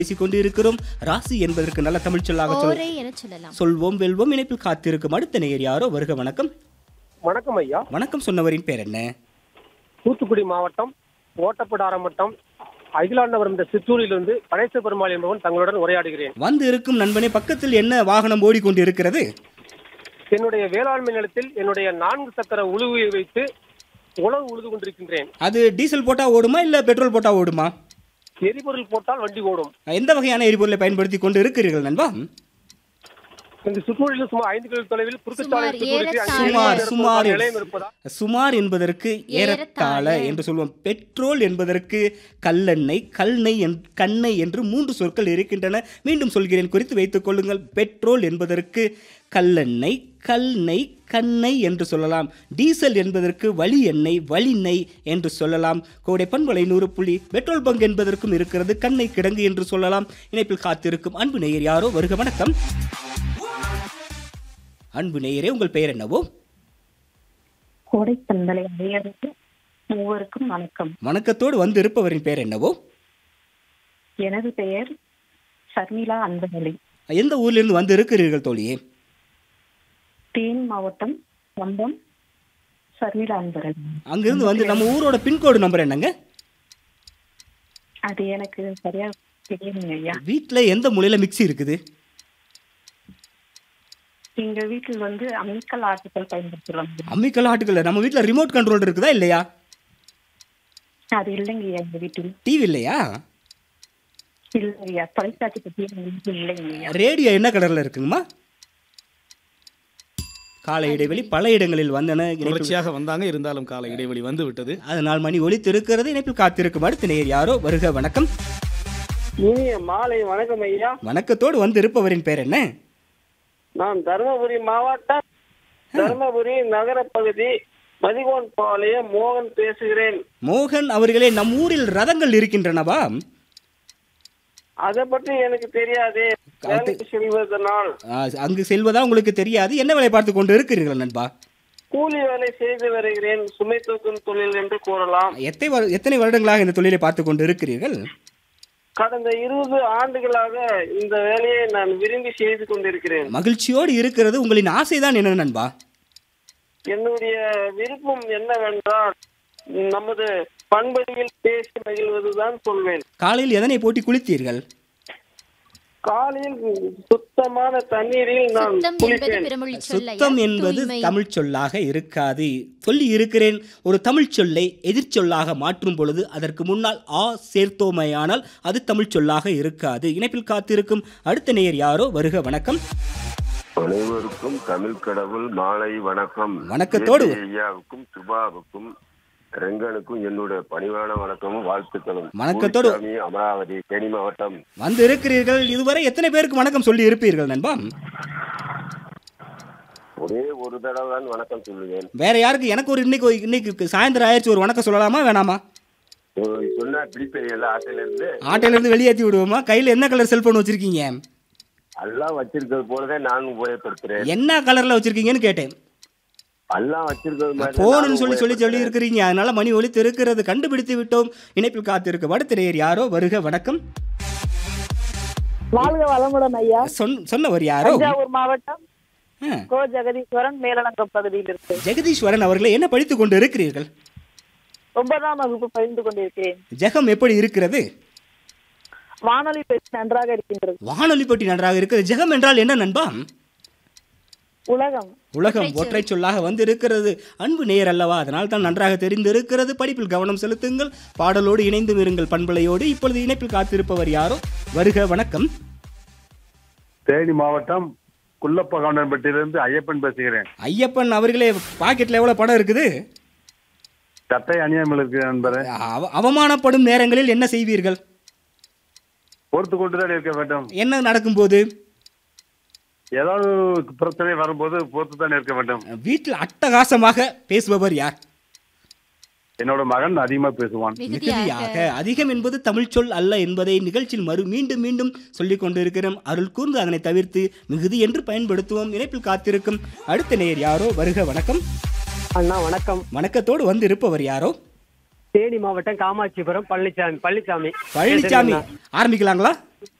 பேசிக் கொண்டிருக்கிறோம் ராசி என்பதற்கு நல்ல தமிழ் சொல்லாக சொல் ஓரை என சொல்லலாம் சொல்வோம் வெல்வோம் இணைப்பில் காத்திருக்கும் அடுத்த நேயர் யாரோ வருக வணக்கம் வணக்கம் ஐயா வணக்கம் சொன்னவரின் பேர் என்ன தூத்துக்குடி மாவட்டம் ஓட்டப்பிடாரம் வட்டம் அகிலாண்டபுரம் இந்த சிற்றூரிலிருந்து கணேச பெருமாள் என்பவன் தங்களுடன் உரையாடுகிறேன் வந்து இருக்கும் நண்பனே பக்கத்தில் என்ன வாகனம் ஓடிக்கொண்டு இருக்கிறது என்னுடைய வேளாண்மை நிலத்தில் என்னுடைய நான்கு சக்கர உழுவையை வைத்து உழவு உழுது கொண்டிருக்கின்றேன் அது டீசல் போட்டா ஓடுமா இல்ல பெட்ரோல் போட்டா ஓடுமா எரிபொருள் போட்டால் வண்டி ஓடும் எந்த வகையான எரிபொருளை பயன்படுத்தி கொண்டு இருக்கிறீர்கள் நண்பா இந்த சிற்றூரில் சுமார் ஐந்து கிலோ தொலைவில் குறுக்குச்சாலை சுமார் சிற்றூருக்கு ஏறத்தாழ- ஐந்து சுமார், கிலோமீட்டர் சுமார் நிலையம் இருப்பதால் சுமார் என்பதற்கு ஏறத்தாழ ஏறத்தாழ. என்று சொல்லுவோம் பெட்ரோல் என்பதற்கு கல்லெண்ணெய் கல்நெய் என்- கண்ணெய் என்று மூன்று சொற்கள் இருக்கின்றன மீண்டும் சொல்கிறேன் குறித்து வைத்துக் கொள்ளுங்கள் பெட்ரோல் என்பதற்கு கல்லெண்ணெய் கல்நெய் கண்ணெய் என்று சொல்லலாம் டீசல் என்பதற்கு வழி எண்ணெய் வழிநெய் என்று சொல்லலாம் கோடை பண்பலை நூறு புள்ளி பெட்ரோல் பங்க் என்பதற்கும் இருக்கிறது கண்ணெய் கிடங்கு என்று சொல்லலாம் இணைப்பில் காத்திருக்கும் அன்பு நேயர் யாரோ வருக வணக்கம் அன்பு நேயரே உங்கள் பெயர் என்னவோ கோடை பந்தலை அடையறது மூவருக்கும் வணக்கம் வணக்கத்தோடு வந்து இருப்பவரின் பெயர் என்னவோ எனது பெயர் ஷர்மிளா அன்பகலை எந்த ஊர்லிருந்து வந்து இருக்கிறீர்கள் தோழியே தேனி மாவட்டம் வந்தம் ஷர்மிளா அன்பகலை அங்கிருந்து வந்து நம்ம ஊரோட பின்கோடு நம்பர் என்னங்க அது எனக்கு சரியா தெரியலைங்க ஐயா வீட்டில் எந்த மூலையில மிக்ஸி இருக்குது எங்க வீட்டில் வந்து அம்மிக்கல் ஆட்டுக்கள் பயன்படுத்துறோம் அம்மிக்கல் ஆட்டுக்கல்ல நம்ம வீட்டில் ரிமோட் கண்ட்ரோல் இருக்குதா இல்லையா அது இல்லைங்க ஐயா எங்க வீட்டில் டிவி இல்லையா இல்லைங்க ஐயா தொலைக்காட்சி பத்தி எங்க வீட்டில் இல்லைங்க ஐயா ரேடியோ என்ன கலரில் இருக்குங்கம்மா கால இடைவெளி பல இடங்களில் வந்தன இணைப்பில் தொடர்ச்சியாக வந்தாங்க இருந்தாலும் கால இடைவெளி வந்து விட்டது அதனால் மணி ஒலித்து இருக்கிறது இணைப்பில் காத்திருக்கும் அடுத்த நேயர் யாரோ வருக வணக்கம் இனிய மாலை வணக்கம் ஐயா வணக்கத்தோடு வந்து இருப்பவரின் பேர் என்ன நான் தருமபுரி மாவட்டம் தருமபுரி நகர பகுதி மதிகோன் பாளையம் மோகன் பேசுகிறேன் மோகன் அவர்களே நம் ஊரில் ரதங்கள் இருக்கின்றனவா அதை பற்றி எனக்கு தெரியாதே வேலைக்கு செல்வதனால் ஆ, அங்கு செல்வதா உங்களுக்கு தெரியாது என்ன வேலை பார்த்து கொண்டு இருக்கிறீர்கள் நண்பா கூலி வேலை செய்து வருகிறேன் சுமை தூக்கும் தொழில் என்று கூறலாம் எத்தனை வரு- எத்தனை வருடங்களாக இந்த தொழிலை பார்த்து கொண்டு இருக்கிறீர்கள் கடந்த இருபது ஆண்டுகளாக இந்த வேலையை நான் விரும்பி செய்து கொண்டிருக்கிறேன் மகிழ்ச்சியோடு இருக்கிறது உங்களின் ஆசைதான் என்ன நண்பா என்னுடைய விருப்பம் என்னவென்றால் நமது பண்படியில் பேசி மகிழ்வதுதான் சொல்வேன் காலையில் எதனை போட்டி குளித்தீர்கள் காலையில் சுத்தமான தண்ணீரில் நான் சுத்தம் என்பது குளிப்பேன் பிறமொழி சொல்லையா சுத்தம் என்பது தூய்மை தமிழ் சொல்லாக இருக்காது சொல்லி இருக்கிறேன் ஒரு தமிழ் சொல்லை எதிர்ச்சொல்லாக மாற்றும் பொழுது அதற்கு முன்னால் ஆ சேர்த்தோமையானால் அது தமிழ் சொல்லாக இருக்காது இணைப்பில் காத்திருக்கும் அடுத்த நேயர் யாரோ வருக வணக்கம் அனைவருக்கும் தமிழ் கடவுள் மாலை வணக்கம் வணக்கத்தோடு. ஏபி ஐயாவுக்கும் சுபாவுக்கும் ரெங்கனுக்கும் என்னுடைய பணிவான வணக்கமும் வாழ்த்துக்களும் வணக்கத்தோடு. ஊர்சாமி, அமராவதி தேனி மாவட்டம் வந்து இருக்கிறீர்கள் இதுவரை எத்தனை பேருக்கு வணக்கம் சொல்லி இருப்பீர்கள் நண்பா ஒரே ஒரு தடவை தான் வணக்கம் சொல்லுவேன் வேற யாருக்கு எனக்கு ஒரு இன்னைக்கு ஒரு- இன்னைக்கு சாயந்தரம் ஆயிடுச்சு ஒரு வணக்கம் சொல்லலாமா வேணாமா ஒரு சொன்னா பிடிப்பீங்கல்ல ஆட்டில இருந்து ஆட்டையில இருந்து வெளியேற்றி விடுவோமா கையில் என்ன கலர் செல்போன் வச்சிருக்கீங்க எல்லாம் வச்சிருக்கிறது போலதான் நானும் உபயோகப்படுத்துறேன் என்ன கலர்ல வச்சிருக்கீங்கன்னு கேட்டேன் எல்லாம் வச்சிருக்கிறது மாதிரி போனுன்னு சொல்லி சொல்லி சொல்லி இருக்கிறீங்க அதனால மணி ஒலித்து இருக்கிறது கண்டுபிடித்து விட்டோம் இணைப்பில் காத்திருக்க வடத்திரையர் யாரோ வருக வணக்கம் வாழ்க வளமுடன் ஐயா சொன் சொன்னவர் யாரோ தஞ்சாவூர் மாவட்டம் ஆ, கோ ஜெகதீஸ்வரன் மேலநங்கம் பகுதியில் இருக்கு ஜெகதீஸ்வரன் அவர்களை என்ன படித்துக் கொண்டு இருக்கிறீர்கள் ஒன்பதாம் வகுப்பு பயின்று கொண்டிருக்கிறேன் ஜெகம் எப்படி இருக்கிறது வானொலி பேச்சு நன்றாக இருக்கின்றது வானொலி பற்றி நன்றாக இருக்கிறது ஜெகம் என்றால் என்ன நண்பா உலகம் உலகம் ஒற்றை சொல்லாக வந்து இருக்கிறது அன்பு நேயர் அல்லவா அதனால் தான் நன்றாக தெரிந்திருக்கிறது படிப்பில் கவனம் செலுத்துங்கள் பாடலோடு இணைந்தும் இருங்கள் பண்பலையோடு இப்பொழுது இணைப்பில் காத்திருப்பவர் யாரோ வருக வணக்கம் தேனி மாவட்டம் குள்ளப்பகவுண்டன்பட்டியிலிருந்து ஐயப்பன் பேசுகிறேன் ஐயப்பன் அவர்களே பாக்கெட்ல எவ்வளவு பணம் இருக்குது சட்டை அணியாமல் இருக்கு நண்பரே அவ- அவமானப்படும் நேரங்களில் என்ன செய்வீர்கள் பொறுத்து கொண்டுதான் இருக்க வேண்டும் என்ன நடக்கும்போது ஏதாவது பிரச்சனை வரும்போது பொறுத்து தான் இருக்க வேண்டும் வீட்டில் அட்டகாசமாக பேசுபவர் யார் என்னோட மகன் அதிகமா பேசுவான் மிகுதியாக மிகுதியாக அதிகம் என்பது தமிழ் சொல் அல்ல என்பதை நிகழ்ச்சியில் மறு மீண்டும் மீண்டும் சொல்லிக் கொண்டிருக்கிறோம் அருள் கூர்ந்து அதனை தவிர்த்து மிகுதி என்று பயன்படுத்துவோம் இணைப்பில் காத்திருக்கும் அடுத்த நேயர் யாரோ வருக வணக்கம் அண்ணா வணக்கம் வணக்கத்தோடு வந்து இருப்பவர் யாரோ தேனி மாவட்டம் காமாட்சிபுரம் பழனிசாமி பழனிசாமி பழனிசாமி ஆரம்பிக்கலாங்களா